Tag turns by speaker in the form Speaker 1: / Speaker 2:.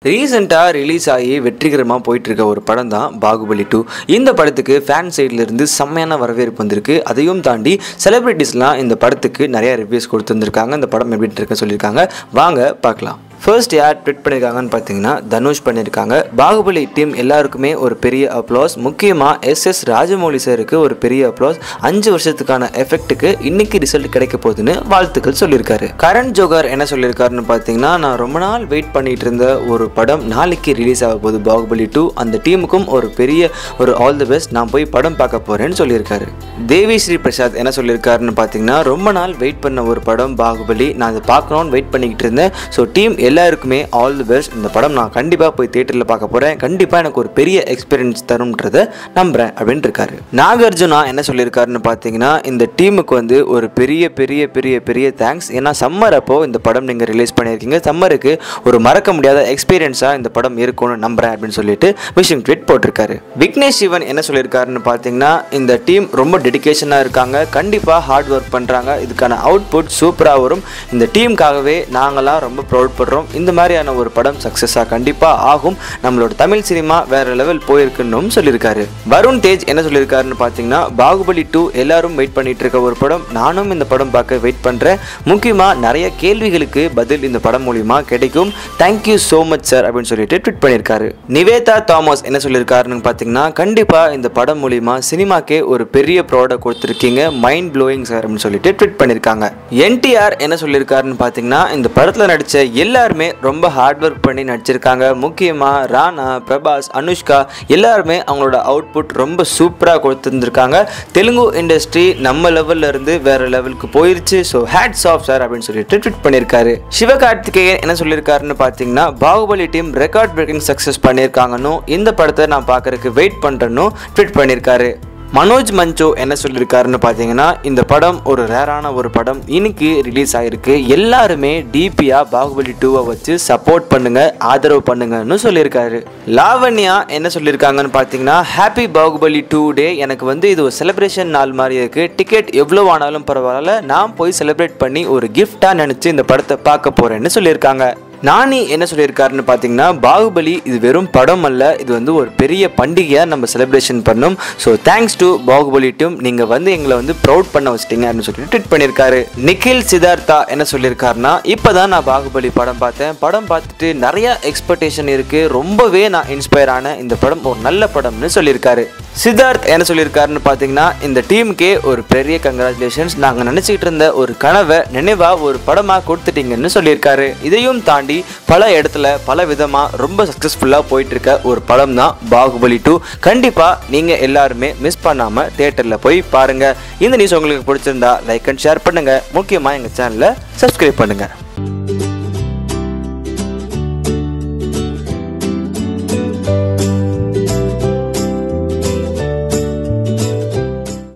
Speaker 1: ரீசெண்டாக ரிலீஸ் ஆகி வெற்றிகரமாக போயிட்டு இருக்க ஒரு படம் தான் பாகுபலி டூ இந்த படத்துக்கு ஃபேன் சைட்ல இருந்து செம்மையான வரவேற்பு வந்திருக்கு அதையும் தாண்டி செலிபிரிட்டிஸ்லாம் இந்த படத்துக்கு நிறைய ரிவ்யூஸ் கொடுத்துருந்துருக்காங்க இந்த படம் எப்படி இருக்குன்னு சொல்லியிருக்காங்க வாங்க பார்க்கலாம் ஃபர்ஸ்ட் யார் ட்விட் பண்ணியிருக்காங்கன்னு பார்த்தீங்கன்னா தனுஷ் பண்ணியிருக்காங்க பாகுபலி டீம் எல்லாருக்குமே ஒரு பெரிய அப்ளாஸ் முக்கியமாக எஸ் எஸ் ராஜமௌலி சாருக்கு ஒரு பெரிய அப்ளாஸ் அஞ்சு வருஷத்துக்கான எஃபெக்ட்டுக்கு இன்னைக்கு ரிசல்ட் கிடைக்க போகுதுன்னு வாழ்த்துக்கள் சொல்லியிருக்காரு கரண் ஜோகர் என்ன சொல்லியிருக்காருன்னு பார்த்தீங்கன்னா நான் ரொம்ப நாள் வெயிட் பண்ணிட்டு இருந்த ஒரு படம் நாளைக்கு ரிலீஸ் ஆக போகுது பாகுபலி டூ அந்த டீமுக்கும் ஒரு பெரிய ஒரு ஆல் தி பெஸ்ட் நான் போய் படம் பார்க்க போகிறேன்னு சொல்லியிருக்காரு தேவி ஸ்ரீ பிரசாத் என்ன சொல்லியிருக்காருன்னு பார்த்தீங்கன்னா ரொம்ப நாள் வெயிட் பண்ண ஒரு படம் பாகுபலி நான் அதை பார்க்கணும்னு வெயிட் பண்ணிக்கிட்டு இருந்தேன் ஸோ டீம் எல்லாருக்குமே ஆல் தி பெஸ்ட் இந்த படம் நான் கண்டிப்பாக போய் தேட்டரில் பார்க்க போகிறேன் கண்டிப்பாக எனக்கு ஒரு பெரிய எக்ஸ்பீரியன்ஸ் தரும்ன்றதை நம்புகிறேன் அப்படின்னு இருக்காரு நாகார்ஜுனா என்ன சொல்லியிருக்காருன்னு பார்த்தீங்கன்னா இந்த டீமுக்கு வந்து ஒரு பெரிய பெரிய பெரிய பெரிய தேங்க்ஸ் ஏன்னா சம்மர் அப்போ இந்த படம் நீங்கள் ரிலீஸ் பண்ணியிருக்கீங்க சம்மருக்கு ஒரு மறக்க முடியாத எக்ஸ்பீரியன்ஸாக இந்த படம் இருக்கும்னு நம்புகிறேன் அப்படின்னு சொல்லிட்டு விஷயம் ட்வீட் போட்டிருக்காரு விக்னேஷ் சிவன் என்ன சொல்லியிருக்காருன்னு பார்த்தீங்கன்னா இந்த டீம் ரொம்ப டெடிகேஷனாக இருக்காங்க கண்டிப்பாக ஹார்ட் ஒர்க் பண்ணுறாங்க இதுக்கான அவுட்புட் சூப்பராக வரும் இந்த டீமுக்காகவே நாங்களாம் ரொம்ப ப்ரௌட் படுறோம் இந்த மாதிரியான ஒரு படம் சக்ஸஸாக கண்டிப்பாக ஆகும் நம்மளோட தமிழ் சினிமா வேற லெவல் போயிருக்குன்னு சொல்லியிருக்காரு வருண் தேஜ் என்ன சொல்லியிருக்காருன்னு பார்த்தீங்கன்னா பாகுபலி டூ எல்லாரும் வெயிட் பண்ணிட்டு இருக்க ஒரு படம் நானும் இந்த படம் பார்க்க வெயிட் பண்ணுறேன் முக்கியமாக நிறைய கேள்விகளுக்கு பதில் இந்த படம் மூலிமா கிடைக்கும் தேங்க்யூ ஸோ மச் சார் அப்படின்னு சொல்லிட்டு ட்வீட் பண்ணியிருக்காரு நிவேதா தாமஸ் என்ன சொல்லியிருக்காருன்னு பார்த்தீங்கன்னா கண்டிப்பாக இந்த படம் மூலிமா சினிமாக்கே ஒரு பெரிய ப்ராடக்ட் கொடுத்துருக்கீங்க மைண்ட் ப்ளோயிங் சார் அப்படின்னு சொல்லிட்டு ட்வீட் பண்ணியிருக்காங்க என்டிஆர் என்ன சொல்லியிருக்காருன்னு பார்த்தீங்கன்னா இந்த படத்தில் நடித்த எல்லாருமே ரொம்ப ஹார்ட் ஒர்க் பண்ணி நடிச்சிருக்காங்க முக்கியமாக ராணா பிரபாஸ் அனுஷ்கா எல்லாருமே அவங்களோட அவுட்புட் ரொம்ப சூப்பராக கொடுத்துருந்துருக்காங்க தெலுங்கு இண்டஸ்ட்ரி நம்ம லெவல்ல இருந்து வேற லெவலுக்கு போயிருச்சு ஸோ ஹேட்ஸ் ஆஃப் சார் அப்படின்னு சொல்லிட்டு ட்வீட் பண்ணியிருக்காரு சிவகார்த்திகேயன் என்ன சொல்லியிருக்காருன்னு பார்த்தீங்கன்னா Baahubali team record breaking success பண்ணியிருக்காங்கன்னு இந்த படத்தை நான் பார்க்கறதுக்கு வெயிட் பண்ணுறேன்னு ட்வீட் பண்ணியிருக்காரு மனோஜ் மஞ்சோ என்ன சொல்லியிருக்காருன்னு பார்த்தீங்கன்னா இந்த படம் ஒரு ரேரான ஒரு படம் இன்னைக்கு ரிலீஸ் ஆகிருக்கு எல்லாருமே டிபியாக பாகுபலி டூவை வச்சு சப்போர்ட் பண்ணுங்க ஆதரவு பண்ணுங்கன்னு சொல்லியிருக்காரு லாவண்யா என்ன சொல்லியிருக்காங்கன்னு பார்த்தீங்கன்னா ஹாப்பி பாகுபலி டூ டே எனக்கு வந்து இது ஒரு செலிப்ரேஷன் நாள் மாதிரி இருக்குது டிக்கெட் எவ்வளோ ஆனாலும் பரவாயில்ல நான் போய் செலிப்ரேட் பண்ணி ஒரு கிஃப்டாக நினச்சி இந்த படத்தை பார்க்க போகிறேன்னு சொல்லியிருக்காங்க நானி என்ன சொல்லியிருக்காருன்னு பார்த்தீங்கன்னா பாகுபலி இது வெறும் படம் அல்ல இது வந்து ஒரு பெரிய பண்டிகையாக நம்ம செலிப்ரேஷன் பண்ணோம் so thanks to Baahubali team நீங்கள் வந்து எங்களை வந்து ப்ரௌட் பண்ண வச்சிட்டீங்க அப்படின்னு சொல்லிட்டு ட்வீட் பண்ணியிருக்காரு நிখিல் சித்தார்த்தா என்ன சொல்லியிருக்காருன்னா இப்போ தான் நான் பாகுபலி படம் பார்த்தேன் படம் பார்த்துட்டு நிறைய எக்ஸ்பெக்டேஷன் இருக்குது ரொம்பவே நான் இன்ஸ்பயர் ஆன இந்த படம் ஒரு நல்ல படம்னு சொல்லியிருக்காரு சித்தார்த் என்ன சொல்லியிருக்காருன்னு பார்த்தீங்கன்னா இந்த டீமுக்கே ஒரு பெரிய கங்க்ராச்சுலேஷன்ஸ் நாங்கள் நினச்சிக்கிட்டு இருந்த ஒரு கனவை நினைவாக ஒரு படமாக கொடுத்துட்டீங்கன்னு சொல்லியிருக்காரு இதையும் தாண்டி பல இடத்துல பல விதமாக ரொம்ப சக்ஸஸ்ஃபுல்லாக போயிட்டு இருக்க ஒரு படம் தான் பாகுபலி டூ கண்டிப்பாக நீங்கள் எல்லாருமே மிஸ் பண்ணாமல் தேட்டரில் போய் பாருங்கள் இந்த நியூஸ் உங்களுக்கு பிடிச்சிருந்தா லைக் அண்ட் ஷேர் பண்ணுங்கள் முக்கியமாக எங்கள் சேனலை சப்ஸ்கிரைப் பண்ணுங்கள்